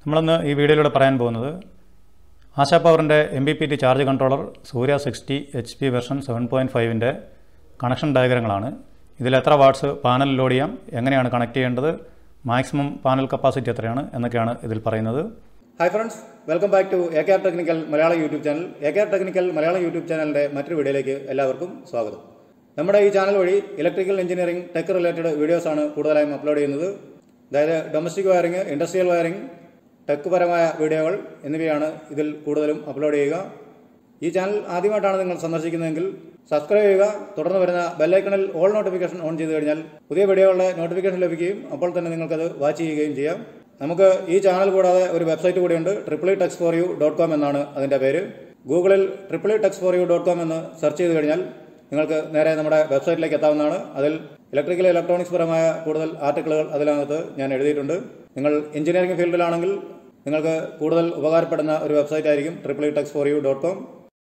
നമ്മളിന്ന് ഈ വീഡിയോയിലൂടെ പറയാൻ പോകുന്നത് ആശാ പവറിൻ്റെ M P P T charge controller Surya sixty H P version seven point ഫൈവിൻ്റെ കണക്ഷൻ ഡയഗ്രങ്ങളാണ് ഇതിൽ എത്ര വാട്ട്സ് പാനൽ ലോഡ് ചെയ്യാം എങ്ങനെയാണ് കണക്ട് ചെയ്യേണ്ടത് മാക്സിമം പാനൽ കപ്പാസിറ്റി എത്രയാണ് എന്നൊക്കെയാണ് ഇതിൽ പറയുന്നത് hi friends welcome back to A K R technical Malayalam YouTube channel A K R technical Malayalam YouTube ചാനലിൻ്റെ മറ്റൊരു വീഡിയോയിലേക്ക് എല്ലാവർക്കും സ്വാഗതം നമ്മുടെ ഈ ചാനൽ വഴി ഇലക്ട്രിക്കൽ എഞ്ചിനീയറിംഗ് ടെക് റിലേറ്റഡ് വീഡിയോസാണ് കൂടുതലായും അപ്ലോഡ് ചെയ്യുന്നത് അതായത് domestic wiring industrial wiring tech പരമായ വീഡിയോകൾ എന്നിവയാണ് ഇതിൽ കൂടുതലും അപ്ലോഡ് ചെയ്യുക ഈ ചാനൽ ആദ്യമായിട്ടാണ് നിങ്ങൾ സന്ദർശിക്കുന്നതെങ്കിൽ സബ്സ്ക്രൈബ് ചെയ്യുക തുടർന്ന് വരുന്ന ബെല്ലൈക്കണിൽ ഓൾ നോട്ടിഫിക്കേഷൻ ഓൺ ചെയ്ത് കഴിഞ്ഞാൽ പുതിയ വീഡിയോകളുടെ നോട്ടിഫിക്കേഷൻ ലഭിക്കുകയും അപ്പോൾ തന്നെ നിങ്ങൾക്കത് വാച്ച് ചെയ്യുകയും ചെയ്യാം നമുക്ക് ഈ ചാനൽ കൂടാതെ ഒരു വെബ്സൈറ്റ് കൂടിയുണ്ട് triple techs for you dot com എന്നാണ് അതിൻ്റെ പേര് ഗൂഗിളിൽ triple techs for you dot com എന്ന് സെർച്ച് ചെയ്ത് കഴിഞ്ഞാൽ നിങ്ങൾക്ക് നേരെ നമ്മുടെ വെബ്സൈറ്റിലേക്ക് എത്താവുന്നതാണ് അതിൽ ഇലക്ട്രിക്കൽ ഇലക്ട്രോണിക്സ് പരമായ കൂടുതൽ ആർട്ടിക്കിളുകൾ അതിനകത്ത് ഞാൻ എഴുതിയിട്ടുണ്ട് നിങ്ങൾ എഞ്ചിനീയറിംഗ് ഫീൽഡിലാണെങ്കിൽ നിങ്ങൾക്ക് കൂടുതൽ ഉപകാരപ്പെടുന്ന ഒരു വെബ്സൈറ്റ് ആയിരിക്കും triple techs for you dot com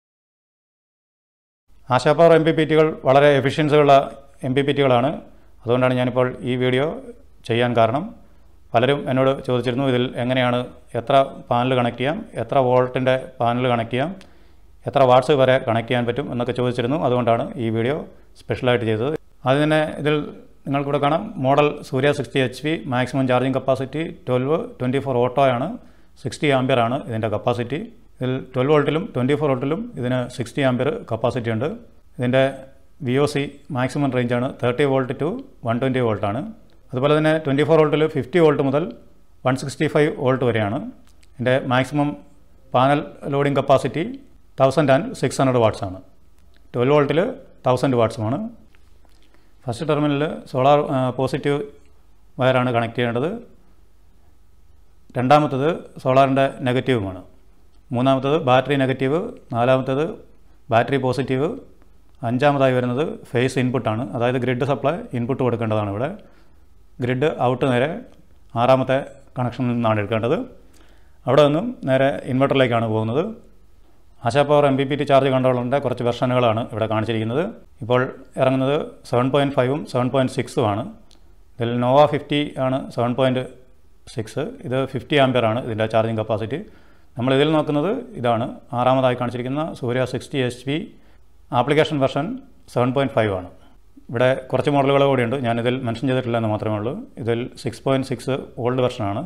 Asha power M P P ടികൾ വളരെ എഫിഷ്യൻസിയുള്ള എം പി പി ടികളാണ് അതുകൊണ്ടാണ് ഞാനിപ്പോൾ ഈ വീഡിയോ ചെയ്യാൻ കാരണം പലരും എന്നോട് ചോദിച്ചിരുന്നു ഇതിൽ എങ്ങനെയാണ് എത്ര പാനൽ കണക്ട് ചെയ്യാം എത്ര വോൾട്ടിൻ്റെ പാനൽ കണക്ട് ചെയ്യാം എത്ര വാട്ട്സ് വരെ കണക്ട് ചെയ്യാൻ പറ്റും എന്നൊക്കെ ചോദിച്ചിരുന്നു അതുകൊണ്ടാണ് ഈ വീഡിയോ സ്പെഷ്യലായിട്ട് ചെയ്തത് അതിന് തന്നെ ഇതിൽ നിങ്ങൾക്കിവിടെ കാണാം model Surya sixty H P maximum charging capacity twelve twenty four auto ആണ് സിക്സ്റ്റി ആംബിയർ ആണ് ഇതിൻ്റെ കപ്പാസിറ്റി ഇതിൽ ട്വൽവ് വോൾട്ടിലും ട്വൻറ്റി ഫോർ വോൾട്ടിലും ഇതിന് സിക്സ്റ്റി ആംബിയർ കപ്പാസിറ്റി ഉണ്ട് ഇതിൻ്റെ വി ഒ സി മാക്സിമം റേഞ്ചാണ് thirty volt to one twenty വോൾട്ടാണ് അതുപോലെ തന്നെ ട്വൻറ്റി ഫോർ വോൾട്ടിൽ ഫിഫ്റ്റി വോൾട്ട് മുതൽ വൺ സിക്സ്റ്റി ഫൈവ് വോൾട്ട് വരെയാണ് ഇതിൻ്റെ maximum panel loading capacity thousand and six hundred watts ആണ് ട്വൽവ് വോൾട്ടിൽ തൗസൻഡ് വാട്ട്സുമാണ് ഫസ്റ്റ് ടെർമിനലിൽ സോളാർ പോസിറ്റീവ് വയറാണ് കണക്ട് ചെയ്യേണ്ടത് രണ്ടാമത്തത് സോളാറിൻ്റെ നെഗറ്റീവുമാണ് മൂന്നാമത്തത് ബാറ്ററി നെഗറ്റീവ് നാലാമത്തത് ബാറ്ററി പോസിറ്റീവ് അഞ്ചാമതായി വരുന്നത് ഫേസ് ഇൻപുട്ടാണ് അതായത് ഗ്രിഡ് സപ്ലൈ ഇൻപുട്ട് കൊടുക്കേണ്ടതാണ് ഇവിടെ ഗ്രിഡ് ഔട്ട് നേരെ ആറാമത്തെ കണക്ഷനിൽ നിന്നാണ് എടുക്കേണ്ടത് അവിടെ നിന്നും നേരെ ഇൻവെർട്ടറിലേക്കാണ് പോകുന്നത് Asha power M P P T charge കൺട്രോളറിൻ്റെ കുറച്ച് വെർഷനുകളാണ് ഇവിടെ കാണിച്ചിരിക്കുന്നത് ഇപ്പോൾ ഇറങ്ങുന്നത് സെവൻ പോയിൻറ്റ് ഫൈവും സെവൻ പോയിൻറ്റ് സിക്സും ആണ് ഇതിൽ നോവ ഫിഫ്റ്റി ആണ് സെവൻ പോയിൻറ്റ് സിക്സ് ഇത് ഫിഫ്റ്റി ആംബിയർ ആണ് ഇതിൻ്റെ ചാർജിങ് കപ്പാസിറ്റി നമ്മൾ ഇതിൽ നോക്കുന്നത് ഇതാണ് ആറാമതായി കാണിച്ചിരിക്കുന്ന Surya sixty H P application version seven point five ആണ് ഇവിടെ കുറച്ച് മോഡലുകൾ കൂടിയുണ്ട് ഞാനിതിൽ മെൻഷൻ ചെയ്തിട്ടില്ല എന്ന് മാത്രമേ ഉള്ളൂ ഇതിൽ സിക്സ് പോയിൻറ്റ് സിക്സ് ഓൾഡ് വെർഷനാണ്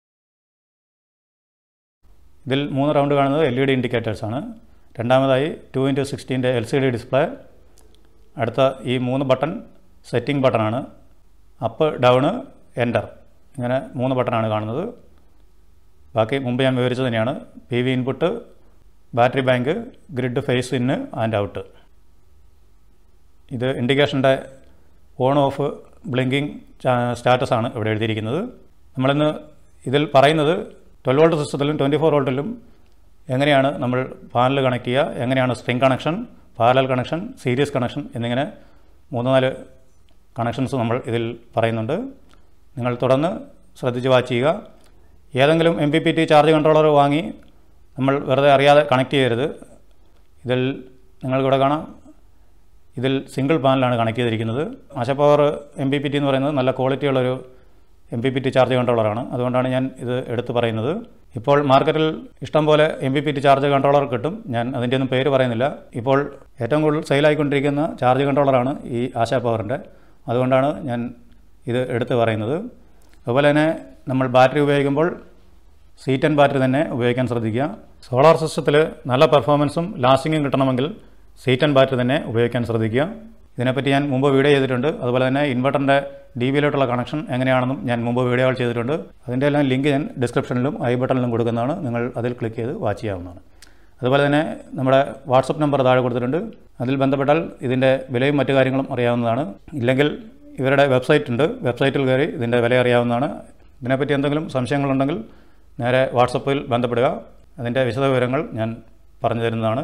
ഇതിൽ മൂന്ന് റൗണ്ട് കാണുന്നത് എൽ ഇ ഡി ഇൻഡിക്കേറ്റേഴ്സാണ് രണ്ടാമതായി ടു ഇൻറ്റു സിക്സ്റ്റീൻ്റെ എൽ സി ഡി ഡിസ്പ്ലേ അടുത്ത ഈ മൂന്ന് ബട്ടൺ സെറ്റിംഗ് ബട്ടണാണ് അപ്പ് ഡൗണ് എൻ്റർ ഇങ്ങനെ മൂന്ന് ബട്ടണാണ് കാണുന്നത് ബാക്കി മുമ്പ് ഞാൻ വിവരിച്ചത് തന്നെയാണ് P V input battery bank grid phase in and out ഇത് ഇൻഡിക്കേഷൻ്റെ ഓൺ ഓഫ് ബ്ലിങ്കിങ് സ്റ്റാറ്റസ് ആണ് ഇവിടെ എഴുതിയിരിക്കുന്നത് നമ്മളിന്ന് ഇതിൽ പറയുന്നത് ട്വൽവ് വോൾട്ട് സിസ്റ്റത്തിലും ട്വൻറ്റി ഫോർ വോൾട്ടിലും എങ്ങനെയാണ് നമ്മൾ പാനൽ കണക്ട് ചെയ്യുക എങ്ങനെയാണ് string connection parallel connection series connection എന്നിങ്ങനെ മൂന്ന് നാല് കണക്ഷൻസ് നമ്മൾ ഇതിൽ പറയുന്നുണ്ട് നിങ്ങൾ തുടർന്ന് ശ്രദ്ധിച്ച് വാച്ച് ചെയ്യുക ഏതെങ്കിലും M P P T charge controller വാങ്ങി നമ്മൾ വെറുതെ അറിയാതെ കണക്ട് ചെയ്യരുത് ഇതിൽ നിങ്ങൾക്കിവിടെ കാണാം ഇതിൽ സിംഗിൾ പാനലാണ് കണക്ട് ചെയ്തിരിക്കുന്നത് Asha power M P P T എന്ന് പറയുന്നത് നല്ല ക്വാളിറ്റിയുള്ളൊരു M P P T charge കൺട്രോളറാണ് അതുകൊണ്ടാണ് ഞാൻ ഇത് എടുത്തു പറയുന്നത് ഇപ്പോൾ മാർക്കറ്റിൽ ഇഷ്ടം പോലെ M P P T charge controller കിട്ടും ഞാൻ അതിൻ്റെ ഒന്നും പേര് പറയുന്നില്ല ഇപ്പോൾ ഏറ്റവും കൂടുതൽ സെയിലായിക്കൊണ്ടിരിക്കുന്ന ചാർജ് കൺട്രോളറാണ് ഈ ആശാ പവറിൻ്റെ അതുകൊണ്ടാണ് ഞാൻ ഇത് എടുത്തു പറയുന്നത് അതുപോലെ തന്നെ നമ്മൾ ബാറ്ററി ഉപയോഗിക്കുമ്പോൾ സീറ്റൻ ബാറ്ററി തന്നെ ഉപയോഗിക്കാൻ ശ്രദ്ധിക്കുക സോളാർ സിസ്റ്റത്തിൽ നല്ല പെർഫോമൻസും ലാസ്റ്റിങ്ങും കിട്ടണമെങ്കിൽ സീറ്റൻ ബാറ്ററി തന്നെ ഉപയോഗിക്കാൻ ശ്രദ്ധിക്കുക ഇതിനെപ്പറ്റി ഞാൻ മുമ്പ് വീഡിയോ ചെയ്തിട്ടുണ്ട് അതുപോലെ തന്നെ ഇൻവെർട്ടറിൻ്റെ ഡി ബിയിലോട്ടുള്ള കണക്ഷൻ എങ്ങനെയാണെന്നും ഞാൻ മുമ്പ് വീഡിയോകൾ ചെയ്തിട്ടുണ്ട് അതിൻ്റെ എല്ലാം ലിങ്ക് ഞാൻ ഡിസ്ക്രിപ്ഷനിലും ഐ ബട്ടണിലും കൊടുക്കുന്നതാണ് നിങ്ങൾ അതിൽ ക്ലിക്ക് ചെയ്ത് വാച്ച് ചെയ്യാവുന്നതാണ് അതുപോലെ തന്നെ നമ്മുടെ വാട്സപ്പ് നമ്പർ താഴെ കൊടുത്തിട്ടുണ്ട് അതിൽ ബന്ധപ്പെട്ടാൽ ഇതിൻ്റെ വിലയും മറ്റു കാര്യങ്ങളും അറിയാവുന്നതാണ് ഇല്ലെങ്കിൽ ഇവരുടെ വെബ്സൈറ്റ് ഉണ്ട് വെബ്സൈറ്റിൽ കയറി ഇതിൻ്റെ വില അറിയാവുന്നതാണ് ഇതിനെപ്പറ്റി എന്തെങ്കിലും സംശയങ്ങളുണ്ടെങ്കിൽ നേരെ വാട്സപ്പിൽ ബന്ധപ്പെടുക അതിൻ്റെ വിശദവിവരങ്ങൾ ഞാൻ പറഞ്ഞു തരുന്നതാണ്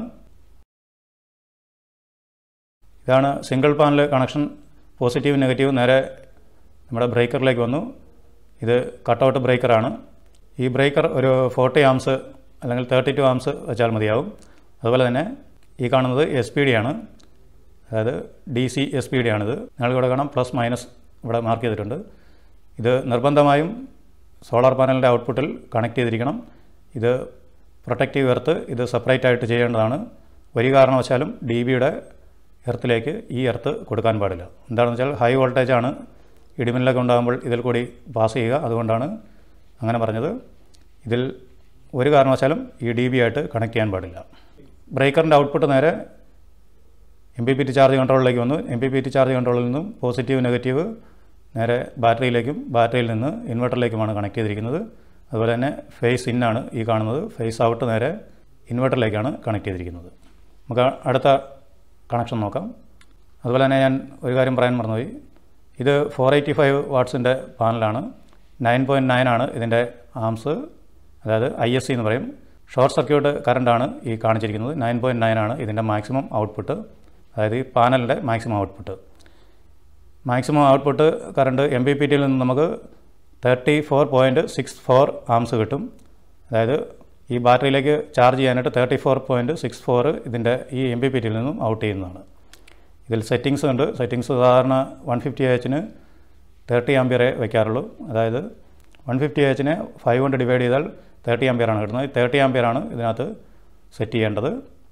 ഇതാണ് single panel connection positive negative നേരെ നമ്മുടെ ബ്രേക്കറിലേക്ക് വന്നു ഇത് കട്ടൗട്ട് ബ്രേക്കറാണ് ഈ ബ്രേക്കർ ഒരു ഫോർട്ടി ആംസ് അല്ലെങ്കിൽ തേർട്ടി ടു ആംസ് വെച്ചാൽ മതിയാവും അതുപോലെ തന്നെ ഈ കാണുന്നത് എസ് പി ഡി ആണ് അതായത് D C S P D ആണിത് നിങ്ങൾക്കിവിടെ കാണാം പ്ലസ് മൈനസ് ഇവിടെ മാർക്ക് ചെയ്തിട്ടുണ്ട് ഇത് നിർബന്ധമായും സോളാർ പാനലിൻ്റെ ഔട്ട്പുട്ടിൽ കണക്ട് ചെയ്തിരിക്കണം ഇത് പ്രൊട്ടക്റ്റീവ് എർത്ത് ഇത് സെപ്പറേറ്റ് ആയിട്ട് ചെയ്യേണ്ടതാണ് ഒരു കാരണവശാലും ഡി ബിയുടെ എർത്തിലേക്ക് ഈ എർത്ത് കൊടുക്കാൻ പാടില്ല എന്താണെന്ന് വെച്ചാൽ ഹൈ വോൾട്ടേജാണ് ഇടിമിന്നലൊക്കെ ഉണ്ടാകുമ്പോൾ ഇതിൽ കൂടി പാസ് ചെയ്യുക അതുകൊണ്ടാണ് അങ്ങനെ പറഞ്ഞത് ഇതിൽ ഒരു കാരണവശാലും ഈ ഡി ബി ആയിട്ട് കണക്ട് ചെയ്യാൻ പാടില്ല ബ്രേക്കറിൻ്റെ ഔട്ട്പുട്ട് നേരെ M P P T charge കൺട്രോളിലേക്ക് വന്നു M P P T charge കൺട്രോളിൽ നിന്നും പോസിറ്റീവ് നെഗറ്റീവ് നേരെ ബാറ്ററിയിലേക്കും ബാറ്ററിയിൽ നിന്ന് ഇൻവെർട്ടറിലേക്കുമാണ് കണക്ട് ചെയ്തിരിക്കുന്നത് അതുപോലെ തന്നെ ഫേസ് ഇന്നാണ് ഈ കാണുന്നത് ഫേസ് ഔട്ട് നേരെ ഇൻവെർട്ടറിലേക്കാണ് കണക്ട് ചെയ്തിരിക്കുന്നത് നമുക്ക് അടുത്ത കണക്ഷൻ നോക്കാം അതുപോലെ തന്നെ ഞാൻ ഒരു കാര്യം പറയാൻ മറന്നുപോയി ഇത് ഫോർ എയ്റ്റി ഫൈവ് വാട്ട്സിൻ്റെ പാനലാണ് നയൻ പോയിൻറ്റ് നയൻ ആണ് ഇതിൻ്റെ ആംസ് അതായത് ഐ എസ് സി എന്ന് പറയും ഷോർട്ട് സർക്യൂട്ട് കറണ്ടാണ് ഈ കാണിച്ചിരിക്കുന്നത് നയൻ പോയിൻറ്റ് നയൻ ആണ് ഇതിൻ്റെ മാക്സിമം ഔട്ട്പുട്ട് അതായത് ഈ പാനലിൻ്റെ maximum output maximum output current M P P ടിയിൽ നിന്ന് നമുക്ക് thirty four point six four amps കിട്ടും അതായത് ഈ ബാറ്ററിയിലേക്ക് ചാർജ് ചെയ്യാനായിട്ട് thirty four point six four ഇതിൻ്റെ ഈ എം ബി പി ടിയിൽ നിന്നും ഔട്ട് ചെയ്യുന്നതാണ് ഇതിൽ സെറ്റിങ്സ് ഉണ്ട് സെറ്റിങ്സ് സാധാരണ വൺ ഫിഫ്റ്റി എച്ചിന് തേർട്ടി ആംബിയറെ വയ്ക്കാറുള്ളൂ അതായത് വൺ ഫിഫ്റ്റി എച്ചിനെ ഫൈവ് കൊണ്ട് ഡിവൈഡ് ചെയ്താൽ തേർട്ടി ആംബിയറാണ് കിട്ടുന്നത് തേർട്ടി ആംബിയറാണ് ഇതിനകത്ത് സെറ്റ് ചെയ്യേണ്ടത്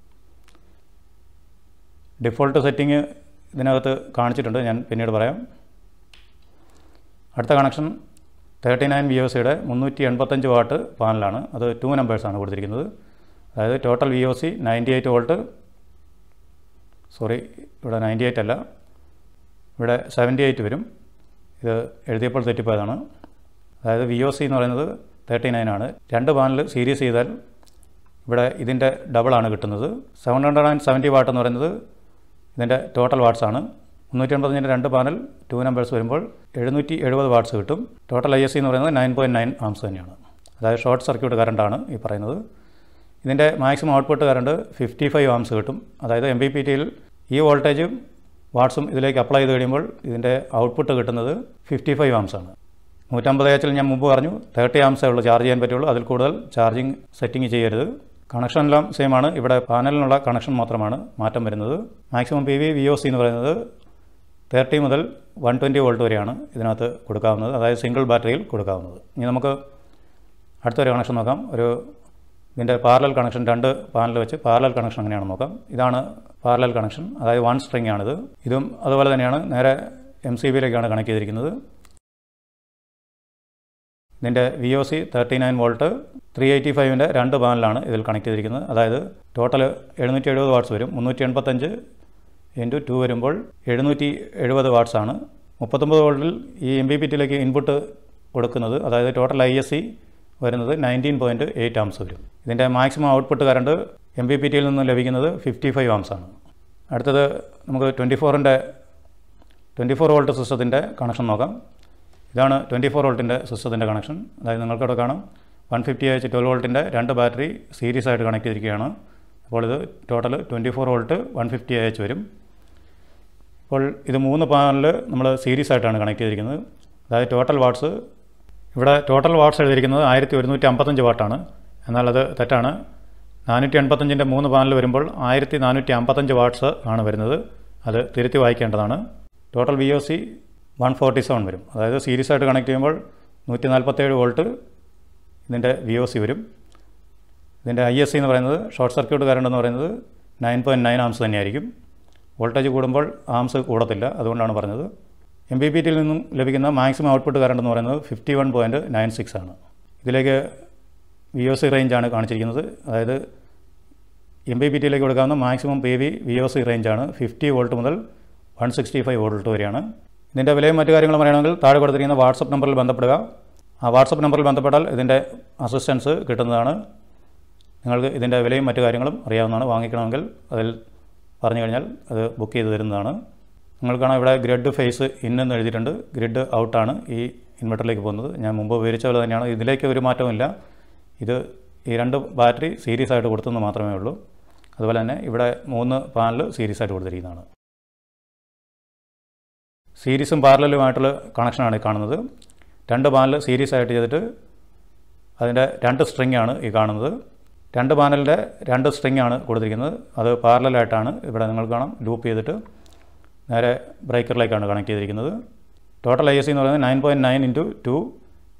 ഡിഫോൾട്ട് സെറ്റിംഗ് ഇതിനകത്ത് കാണിച്ചിട്ടുണ്ട് ഞാൻ പിന്നീട് പറയാം അടുത്ത connection thirty nine V O സിയുടെ മുന്നൂറ്റി എൺപത്തഞ്ച് വാട്ട് പാനലാണ് അത് ടു നമ്പേഴ്സാണ് കൊടുത്തിരിക്കുന്നത് അതായത് total V O C ninety eight volt sorry ഇവിടെ നയൻറ്റി എയ്റ്റ് അല്ല ഇവിടെ സെവൻറ്റി എയ്റ്റ് വരും ഇത് എഴുതിയപ്പോൾ തെറ്റിപ്പോയതാണ് അതായത് വി ഒ സി എന്ന് പറയുന്നത് തേർട്ടി നയൻ ആണ് രണ്ട് പാനൽ സീരീസ് ചെയ്താൽ ഇവിടെ ഇതിൻ്റെ ഡബിളാണ് കിട്ടുന്നത് seven hundred and seventy watt എന്ന് പറയുന്നത് ഇതിൻ്റെ ടോട്ടൽ വാട്ട്സ് ആണ് മുന്നൂറ്റി എൺപത്തഞ്ചിൻ്റെ രണ്ട് പാനൽ ടു നമ്പേഴ്സ് വരുമ്പോൾ എഴുന്നൂറ്റി എഴുപത് വാട്ട്സ് കിട്ടും ടോട്ടൽ ഐ എസ് സി എന്ന് പറയുന്നത് നയൻ പോയിൻറ്റ് നയൻ ആംസ് തന്നെയാണ് അതായത് ഷോർട്ട് സർക്യൂട്ട് കറണ്ടാണ് ഈ പറയുന്നത് ഇതിൻ്റെ maximum output current fifty five amps കിട്ടും അതായത് എം ബി പി ടിയിൽ ഈ വോൾട്ടേജും വാട്ട്സും ഇതിലേക്ക് അപ്ലൈ ചെയ്ത് കഴിയുമ്പോൾ ഇതിൻ്റെ ഔട്ട്പുട്ട് കിട്ടുന്നത് ഫിഫ്റ്റി ഫൈവ് ആംസ് ആണ് നൂറ്റമ്പത് എച്ചിൽ ഞാൻ മുമ്പ് പറഞ്ഞു തേർട്ടി ആംസേ ഉള്ളൂ ചാർജ് ചെയ്യാൻ പറ്റുള്ളൂ അതിൽ കൂടുതൽ ചാർജിങ് സെറ്റിംഗ് ചെയ്യരുത് കണക്ഷൻ എല്ലാം സെയിം ആണ് ഇവിടെ പാനലിനുള്ള കണക്ഷൻ മാത്രമാണ് മാറ്റം വരുന്നത് maximum P V V O C എന്ന് പറയുന്നത് തേർട്ടി മുതൽ വൺ ട്വൻറ്റി വോൾട്ട് വരെയാണ് ഇതിനകത്ത് കൊടുക്കാവുന്നത് അതായത് സിംഗിൾ ബാറ്ററിയിൽ കൊടുക്കാവുന്നത് ഇനി നമുക്ക് അടുത്തൊരു കണക്ഷൻ നോക്കാം ഒരു ഇതിൻ്റെ പാരലൽ കണക്ഷൻ രണ്ട് പാനൽ വെച്ച് പാരലൽ കണക്ഷൻ എങ്ങനെയാണെന്ന് നോക്കാം ഇതാണ് പാരലൽ കണക്ഷൻ അതായത് വൺ സ്ട്രിങ് ആണിത് ഇതും അതുപോലെ തന്നെയാണ് നേരെ എം സി ബിയിലേക്കാണ് കണക്ട് ചെയ്തിരിക്കുന്നത് ഇതിൻ്റെ V O C thirty nine volt three eighty ഫൈവിൻ്റെ രണ്ട് പാനലാണ് ഇതിൽ കണക്ട് ചെയ്തിരിക്കുന്നത് അതായത് ടോട്ടൽ എഴുന്നൂറ്റി എഴുപത് വാട്ട്സ് വരും മുന്നൂറ്റി എൺപത്തഞ്ച് ഇൻറ്റു ടു വരുമ്പോൾ എഴുന്നൂറ്റി എഴുപത് വാട്ട്സ് ആണ് മുപ്പത്തൊമ്പത് വോൾട്ടിൽ ഈ എം ബി പി ടിയിലേക്ക് ഇൻപുട്ട് കൊടുക്കുന്നത് അതായത് ടോട്ടൽ ഐ എസ് സി വരുന്നത് നയൻറ്റീൻ പോയിൻറ്റ് എയ്റ്റ് ആംസ് വരും ഇതിൻ്റെ maximum output current M P P ടിയിൽ നിന്ന് ലഭിക്കുന്നത് ഫിഫ്റ്റി ഫൈവ് ആംസ് ആണ് അടുത്തത് നമുക്ക് ട്വൻറ്റി ഫോറിൻ്റെ ട്വൻറ്റി ഫോർ വോൾട്ട് സിസ്റ്റത്തിൻ്റെ കണക്ഷൻ നോക്കാം ഇതാണ് ട്വൻറ്റി ഫോർ വോൾട്ടിൻ്റെ സിസ്റ്റത്തിൻ്റെ കണക്ഷൻ അതായത് നിങ്ങൾക്കിവിടെ കാണാം വൺ ഫിഫ്റ്റി എച്ച് ട്വൽവ് വോൾട്ടിൻ്റെ രണ്ട് ബാറ്ററി സീരീസ് ആയിട്ട് കണക്ട് ചെയ്തിരിക്കുകയാണ് അപ്പോൾ ഇത് total twenty four volt one fifty H വരും ഇപ്പോൾ ഇത് മൂന്ന് പാനൽ നമ്മൾ സീരീസ് ആയിട്ടാണ് കണക്ട് ചെയ്തിരിക്കുന്നത് അതായത് ടോട്ടൽ വാട്ട്സ് ഇവിടെ ടോട്ടൽ വാട്ട്സ് എഴുതിയിരിക്കുന്നത് ആയിരത്തി ഒരുന്നൂറ്റി അമ്പത്തഞ്ച് വാട്ടാണ് എന്നാൽ അത് തെറ്റാണ് നാനൂറ്റി എൺപത്തഞ്ചിൻ്റെ മൂന്ന് പാനൽ വരുമ്പോൾ ആയിരത്തി നാനൂറ്റി അമ്പത്തഞ്ച് വാട്ട്സ് ആണ് വരുന്നത് അത് തിരുത്തി വായിക്കേണ്ടതാണ് total V O C one forty seven വരും അതായത് സീരീസ് ആയിട്ട് കണക്ട് ചെയ്യുമ്പോൾ നൂറ്റി നാൽപ്പത്തേഴ് വോൾട്ട് ഇതിൻ്റെ വി ഒ സി വരും ഇതിൻ്റെ ഐ എസ് സി എന്ന് പറയുന്നത് ഷോർട്ട് സർക്യൂട്ട് കറണ്ട് എന്ന് പറയുന്നത് നയൻ പോയിൻറ്റ് നയൻ ആംസ് തന്നെയായിരിക്കും വോൾട്ടേജ് കൂടുമ്പോൾ ആംസ് കൂടത്തില്ല അതുകൊണ്ടാണ് പറഞ്ഞത് എം ബി പി ടിയിൽ നിന്നും ലഭിക്കുന്ന മാക്സിമം ഔട്ട്പുട്ട് കറണ്ട് എന്ന് പറയുന്നത് fifty one point nine six ആണ് ഇതിലേക്ക് വി ഒ സി റേഞ്ചാണ് കാണിച്ചിരിക്കുന്നത് അതായത് എം ബി പി ടിയിലേക്ക് കൊടുക്കാവുന്ന maximum P V V O C റേഞ്ചാണ് ഫിഫ്റ്റി വോൾട്ട് മുതൽ വൺ സിക്സ്റ്റി ഫൈവ് വോൾട്ട് വരെയാണ് ഇതിൻ്റെ വിലയും മറ്റു കാര്യങ്ങളും പറയണമെങ്കിൽ താഴെ കൊടുത്തിരിക്കുന്ന വാട്സപ്പ് നമ്പറിൽ ബന്ധപ്പെടുക ആ വാട്സപ്പ് നമ്പറിൽ ബന്ധപ്പെട്ടാൽ ഇതിൻ്റെ അസിസ്റ്റൻസ് കിട്ടുന്നതാണ് നിങ്ങൾക്ക് ഇതിൻ്റെ വിലയും മറ്റു കാര്യങ്ങളും അറിയാവുന്നതാണ് വാങ്ങിക്കണമെങ്കിൽ അതിൽ പറഞ്ഞു കഴിഞ്ഞാൽ അത് ബുക്ക് ചെയ്ത് തരുന്നതാണ് നിങ്ങൾ കാണാം ഇവിടെ ഗ്രിഡ് ഫേസ് ഇന്നെന്ന് എഴുതിയിട്ടുണ്ട് ഗ്രിഡ് ഔട്ടാണ് ഈ ഇൻവെർട്ടറിലേക്ക് പോകുന്നത് ഞാൻ മുമ്പ് വിവരിച്ച പോലെ തന്നെയാണ് ഇതിലേക്ക് ഒരു മാറ്റമില്ല ഇത് ഈ രണ്ട് ബാറ്ററി സീരീസ് ആയിട്ട് കൊടുത്തെന്ന് മാത്രമേ ഉള്ളൂ അതുപോലെ തന്നെ ഇവിടെ മൂന്ന് പാനൽ സീരീസ് ആയിട്ട് കൊടുത്തിരിക്കുന്നതാണ് സീരീസും പാരലലുമായിട്ടുള്ള കണക്ഷനാണ് ഈ കാണുന്നത് രണ്ട് പാനൽ സീരീസ് ആയിട്ട് ചെയ്തിട്ട് അതിൻ്റെ രണ്ട് സ്ട്രിങ് ആണ് ഈ കാണുന്നത് രണ്ട് പാനലിൻ്റെ രണ്ട് സ്ട്രിങ് ആണ് കൊടുത്തിരിക്കുന്നത് അത് പാരലായിട്ടാണ് ഇവിടെ നിങ്ങൾ കാണാം ലൂപ്പ് ചെയ്തിട്ട് നേരെ ബ്രേക്കറിലേക്കാണ് കണക്ട് ചെയ്തിരിക്കുന്നത് ടോട്ടൽ ഐ എസ് സി എന്ന് പറയുന്നത് nine point nine into two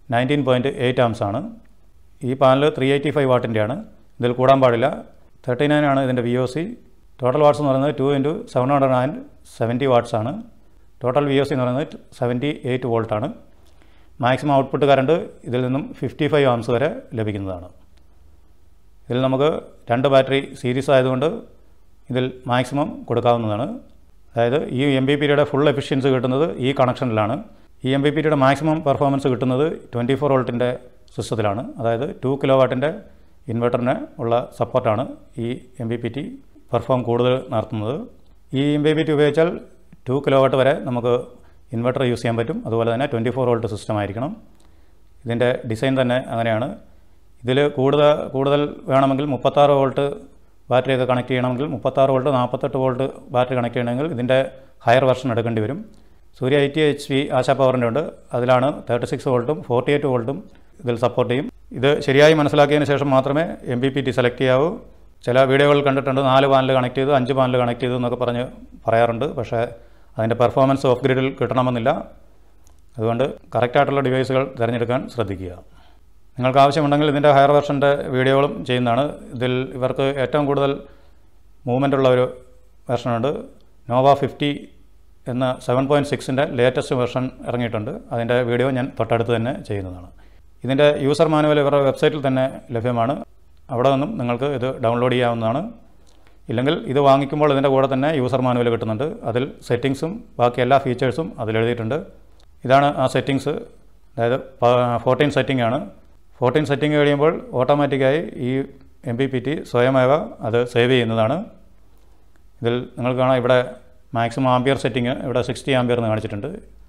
nineteen point eight amps ആണ് ഈ പാനൽ ത്രീ എയ്റ്റി ഫൈവ് വാട്ടിൻ്റെയാണ് ഇതിൽ കൂടാൻ പാടില്ല തേർട്ടി നയൻ ആണ് ഇതിൻ്റെ V O C total watts എന്ന് പറയുന്നത് two into seven hundred and seventy watts ആണ് ടോട്ടൽ വി ഒ സി എന്ന് പറയുന്നത് സെവൻറ്റി എയ്റ്റ് വോൾട്ടാണ് മാക്സിമം ഔട്ട്പുട്ട് കറണ്ട് ഇതിൽ നിന്നും ഫിഫ്റ്റി ഫൈവ് ആംസ് വരെ ലഭിക്കുന്നതാണ് ഇതിൽ നമുക്ക് രണ്ട് ബാറ്ററി സീരീസ് ആയതുകൊണ്ട് ഇതിൽ മാക്സിമം കൊടുക്കാവുന്നതാണ് അതായത് ഈ എം ബി പിയുടെ ഫുൾ എഫിഷ്യൻസി കിട്ടുന്നത് ഈ കണക്ഷനിലാണ് ഈ എം ബി പിയുടെ മാക്സിമം പെർഫോമൻസ് കിട്ടുന്നത് ട്വൻറ്റി ഫോർ വോൾട്ടിൻ്റെ സിസ്റ്റത്തിലാണ് അതായത് ടു കിലോ വാട്ടിൻ്റെ ഇൻവെർട്ടറിന് ഉള്ള സപ്പോർട്ടാണ് ഈ M P P T perform കൂടുതൽ നടത്തുന്നത് ഈ എം ബി പി ടി ഉപയോഗിച്ചാൽ ടു കിലോ വാട്ട് വരെ നമുക്ക് ഇൻവെർട്ടർ യൂസ് ചെയ്യാൻ പറ്റും അതുപോലെ തന്നെ ട്വൻറ്റി ഫോർ വോൾട്ട് സിസ്റ്റം ആയിരിക്കണം ഇതിൻ്റെ ഡിസൈൻ തന്നെ അങ്ങനെയാണ് ഇതിൽ കൂടുതൽ കൂടുതൽ വേണമെങ്കിൽ മുപ്പത്താറ് വോൾട്ട് ബാറ്ററിയൊക്കെ കണക്ട് ചെയ്യണമെങ്കിൽ മുപ്പത്താറ് വോൾട്ട് നാൽപ്പത്തെട്ട് വോൾട്ട് ബാറ്ററി കണക്ട് ചെയ്യണമെങ്കിൽ ഇതിൻ്റെ ഹയർ വെർഷൻ എടുക്കേണ്ടി വരും Surya I T H P Asha പവറിൻ്റെ ഉണ്ട് അതിലാണ് തേർട്ടി സിക്സ് വോൾട്ടും ഫോർട്ടി എയ്റ്റ് വോൾട്ടും ഇതിൽ സപ്പോർട്ട് ചെയ്യും ഇത് ശരിയായി മനസ്സിലാക്കിയതിന് ശേഷം മാത്രമേ M P P T select ചെയ്യാവൂ ചില വീഡിയോകൾ കണ്ടിട്ടുണ്ട് നാല് പാനൽ കണക്ട് ചെയ്തു അഞ്ച് പാനൽ കണക്ട് ചെയ്തു എന്നൊക്കെ പറഞ്ഞ് പറയാറുണ്ട് പക്ഷേ അതിൻ്റെ പെർഫോമൻസ് ഓഫ് ഗ്രിഡിൽ കിട്ടണമെന്നില്ല അതുകൊണ്ട് കറക്റ്റായിട്ടുള്ള ഡിവൈസുകൾ തിരഞ്ഞെടുക്കാൻ ശ്രദ്ധിക്കുക നിങ്ങൾക്ക് ആവശ്യമുണ്ടെങ്കിൽ ഇതിൻ്റെ ഹയർ വെർഷൻ്റെ വീഡിയോകളും ചെയ്യുന്നതാണ് ഇതിൽ ഇവർക്ക് ഏറ്റവും കൂടുതൽ മൂവ്മെൻ്റ് ഉള്ള ഒരു വെർഷനുണ്ട് നോവ ഫിഫ്റ്റി എന്ന സെവൻ പോയിൻറ്റ് സിക്സിൻ്റെ ലേറ്റസ്റ്റ് വെർഷൻ ഇറങ്ങിയിട്ടുണ്ട് അതിൻ്റെ വീഡിയോ ഞാൻ തൊട്ടടുത്ത് തന്നെ ചെയ്യുന്നതാണ് ഇതിൻ്റെ യൂസർ മാനുവൽ ഇവരുടെ വെബ്സൈറ്റിൽ തന്നെ ലഭ്യമാണ് അവിടെ നിന്നും നിങ്ങൾക്ക് ഇത് ഡൗൺലോഡ് ചെയ്യാവുന്നതാണ് ഇല്ലെങ്കിൽ ഇത് വാങ്ങിക്കുമ്പോൾ ഇതിൻ്റെ കൂടെ തന്നെ യൂസർ മാനുവൽ കിട്ടുന്നുണ്ട് അതിൽ സെറ്റിങ്സും ബാക്കി എല്ലാ ഫീച്ചേഴ്സും അതിലെഴുതിയിട്ടുണ്ട് ഇതാണ് ആ സെറ്റിങ്സ് അതായത് ഫോർട്ടീൻ സെറ്റിംഗ് ആണ് ഫോർട്ടീൻ സെറ്റിംഗ് കഴിയുമ്പോൾ ഓട്ടോമാറ്റിക്കായി ഈ എം പി പി ടി സ്വയമേവ അത് സേവ് ചെയ്യുന്നതാണ് ഇതിൽ നിങ്ങൾക്ക് കാണാം ഇവിടെ മാക്സിമം ആംബിയർ സെറ്റിംഗ് ഇവിടെ സിക്സ്റ്റി ആംബിയർ എന്ന് കാണിച്ചിട്ടുണ്ട്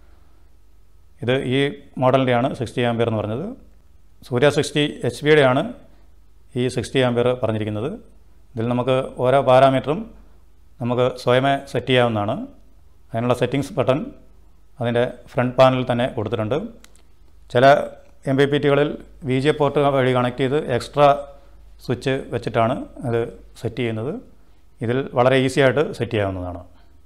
ഇത് ഈ മോഡലിൻ്റെയാണ് സിക്സ്റ്റി ആംബിയർ എന്ന് പറഞ്ഞത് സൂര്യ സിക്സ്റ്റി എച്ച് പിയുടെ ആണ് ഈ സിക്സ്റ്റി ആംബിയർ പറഞ്ഞിരിക്കുന്നത് ഇതിൽ നമുക്ക് ഓരോ പാരാമീറ്ററും നമുക്ക് സ്വയമേ സെറ്റ് ചെയ്യാവുന്നതാണ് അതിനുള്ള സെറ്റിങ്സ് ബട്ടൺ അതിൻ്റെ ഫ്രണ്ട് പാനലിൽ തന്നെ കൊടുത്തിട്ടുണ്ട് ചില എം ബി പി ടികളിൽ വി ജെ പോർട്ട് വഴി കണക്ട് ചെയ്ത് എക്സ്ട്രാ സ്വിച്ച് വെച്ചിട്ടാണ് അത് സെറ്റ് ചെയ്യുന്നത് ഇതിൽ വളരെ ഈസി ആയിട്ട് സെറ്റ് ചെയ്യാവുന്നതാണ്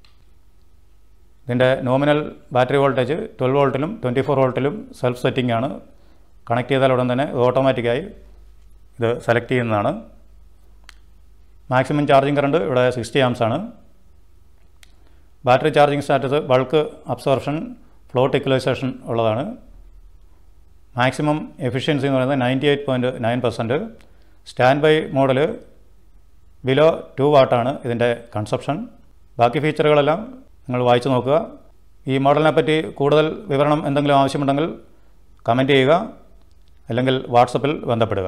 ഇതിൻ്റെ നോമിനൽ ബാറ്ററി വോൾട്ടേജ് ട്വൽവ് വോൾട്ടിലും ട്വൻറ്റി ഫോർ വോൾട്ടിലും സെൽഫ് സെറ്റിംഗ് ആണ് കണക്ട് ചെയ്താൽ ഉടൻ തന്നെ ഇത് ഓട്ടോമാറ്റിക്കായി ഇത് സെലക്ട് ചെയ്യുന്നതാണ് മാക്സിമം ചാർജിങ് കറണ്ട് ഇവിടെ സിക്സ്റ്റി ആംസ് ആണ് battery charging status bulk absorption float equalization ഉള്ളതാണ് മാക്സിമം എഫിഷ്യൻസി എന്ന് പറയുന്നത് ninety eight point nine percent standby model below two വാട്ടാണ് ഇതിൻ്റെ കൺസപ്ഷൻ ബാക്കി ഫീച്ചറുകളെല്ലാം നിങ്ങൾ വായിച്ചു നോക്കുക ഈ മോഡലിനെ പറ്റി കൂടുതൽ വിവരണം എന്തെങ്കിലും ആവശ്യമുണ്ടെങ്കിൽ കമൻറ്റ് ചെയ്യുക അല്ലെങ്കിൽ വാട്സപ്പിൽ ബന്ധപ്പെടുക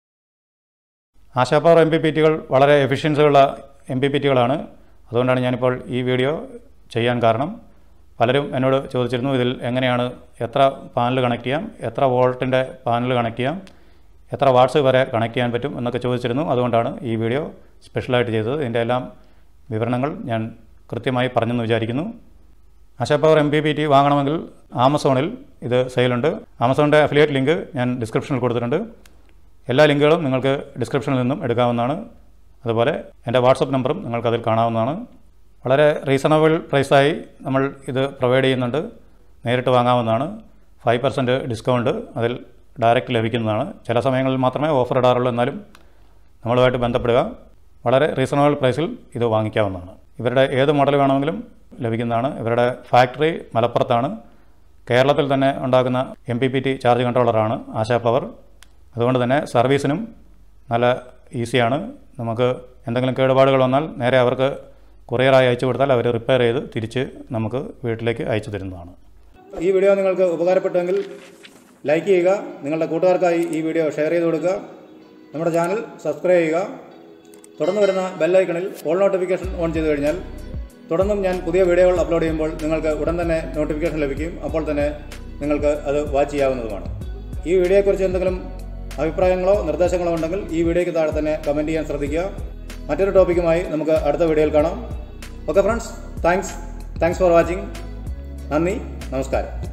ആശാപവർ എം പി പി ടികൾ വളരെ എഫിഷ്യൻസിയുള്ള എം പി പി ടികളാണ് അതുകൊണ്ടാണ് ഞാനിപ്പോൾ ഈ വീഡിയോ ചെയ്യാൻ കാരണം പലരും എന്നോട് ചോദിച്ചിരുന്നു ഇതിൽ എങ്ങനെയാണ് എത്ര പാനൽ കണക്ട് ചെയ്യാം എത്ര വോൾട്ടിൻ്റെ പാനൽ കണക്ട് ചെയ്യാം എത്ര വാട്ട്സ് വരെ കണക്ട് ചെയ്യാൻ പറ്റും എന്നൊക്കെ ചോദിച്ചിരുന്നു അതുകൊണ്ടാണ് ഈ വീഡിയോ സ്പെഷ്യലായിട്ട് ചെയ്തത് ഇതിൻ്റെ എല്ലാം വിവരണങ്ങൾ ഞാൻ കൃത്യമായി പറഞ്ഞെന്ന് വിചാരിക്കുന്നു Asha power M P P T വാങ്ങണമെങ്കിൽ ആമസോണിൽ ഇത് സെയിലുണ്ട് ആമസോണിൻ്റെ അഫിലിയേറ്റ് ലിങ്ക് ഞാൻ ഡിസ്ക്രിപ്ഷനിൽ കൊടുത്തിട്ടുണ്ട് എല്ലാ ലിങ്കുകളും നിങ്ങൾക്ക് ഡിസ്ക്രിപ്ഷനിൽ നിന്നും എടുക്കാവുന്നതാണ് അതുപോലെ എൻ്റെ വാട്സപ്പ് നമ്പറും നിങ്ങൾക്കതിൽ കാണാവുന്നതാണ് വളരെ റീസണബിൾ പ്രൈസായി നമ്മൾ ഇത് പ്രൊവൈഡ് ചെയ്യുന്നുണ്ട് നേരിട്ട് വാങ്ങാവുന്നതാണ് ഫൈവ് പെർസെൻറ്റ് ഡിസ്കൗണ്ട് അതിൽ ഡയറക്റ്റ് ലഭിക്കുന്നതാണ് ചില സമയങ്ങളിൽ മാത്രമേ ഓഫർ ഇടാറുള്ളൂ എന്നാലും നമ്മളുമായിട്ട് ബന്ധപ്പെടുക വളരെ റീസണബിൾ പ്രൈസിൽ ഇത് വാങ്ങിക്കാവുന്നതാണ് ഇവരുടെ ഏത് മോഡൽ വേണമെങ്കിലും ലഭിക്കുന്നതാണ് ഇവരുടെ ഫാക്ടറി മലപ്പുറത്താണ് കേരളത്തിൽ തന്നെ ഉണ്ടാക്കുന്ന M P P T charge കൺട്രോളറാണ് ആശാ പവർ അതുകൊണ്ട് തന്നെ സർവീസിനും നല്ല ഈസിയാണ് നമുക്ക് എന്തെങ്കിലും കേടുപാടുകൾ വന്നാൽ നേരെ അവർക്ക് കൊറിയറായി അയച്ചു കൊടുത്താൽ അവർ റിപ്പയർ ചെയ്ത് തിരിച്ച് നമുക്ക് വീട്ടിലേക്ക് അയച്ചു തരുന്നതാണ് ഈ വീഡിയോ നിങ്ങൾക്ക് ഉപകാരപ്പെട്ടെങ്കിൽ ലൈക്ക് ചെയ്യുക നിങ്ങളുടെ കൂട്ടുകാർക്കായി ഈ വീഡിയോ ഷെയർ ചെയ്ത് കൊടുക്കുക നമ്മുടെ ചാനൽ സബ്സ്ക്രൈബ് ചെയ്യുക തുടർന്ന് വരുന്ന ബെല്ലൈക്കണിൽ ഓൾ നോട്ടിഫിക്കേഷൻ ഓൺ ചെയ്ത് കഴിഞ്ഞാൽ തുടർന്നും ഞാൻ പുതിയ വീഡിയോകൾ അപ്ലോഡ് ചെയ്യുമ്പോൾ നിങ്ങൾക്ക് ഉടൻ തന്നെ നോട്ടിഫിക്കേഷൻ ലഭിക്കും അപ്പോൾ തന്നെ നിങ്ങൾക്ക് അത് വാച്ച് ചെയ്യാവുന്നതുമാണ് ഈ വീഡിയോയെക്കുറിച്ച് എന്തെങ്കിലും അഭിപ്രായങ്ങളോ നിർദ്ദേശങ്ങളോ ഉണ്ടെങ്കിൽ ഈ വീഡിയോയ്ക്ക് താഴെ തന്നെ കമൻറ്റ് ചെയ്യാൻ ശ്രദ്ധിക്കുക മറ്റൊരു ടോപ്പിക്കുമായി നമുക്ക് അടുത്ത വീഡിയോയിൽ കാണാം okay friends thanks thanks for watching നന്ദി നമസ്കാരം